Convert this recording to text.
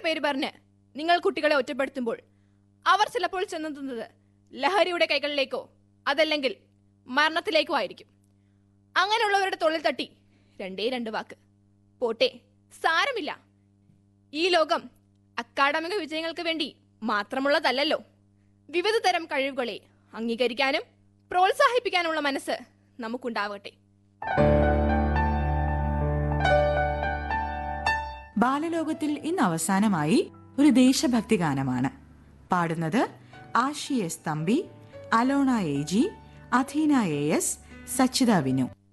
പേര് പറഞ്ഞ് നിങ്ങൾ കുട്ടികളെ ഒറ്റപ്പെടുത്തുമ്പോൾ അവർ ചിലപ്പോൾ ചെന്നെത്തുന്നത് ലഹരിയുടെ കൈകളിലേക്കോ അതല്ലെങ്കിൽ മരണത്തിലേക്കോ ആയിരിക്കും അങ്ങനെയുള്ളവരുടെ തൊഴിൽ തട്ടി രണ്ടേ രണ്ട് വാക്ക് പോട്ടെ സാരമില്ല ഈ ലോകം അക്കാഡമിക വിജയങ്ങൾക്ക് വേണ്ടി മാത്രമുള്ളതല്ലല്ലോ വിവിധ തരം കഴിവുകളെ അംഗീകരിക്കാനും പ്രോത്സാഹിപ്പിക്കാനുള്ള മനസ്സ് നമുക്കുണ്ടാവട്ടെ ബാലലോകത്തിൽ ഇന്ന് അവസാനമായി ഒരു ദേശഭക്തി ഗാനമാണ് പാടുന്നത് Ashi S Thampi Alona A G Atheena A S Sachitha Vinu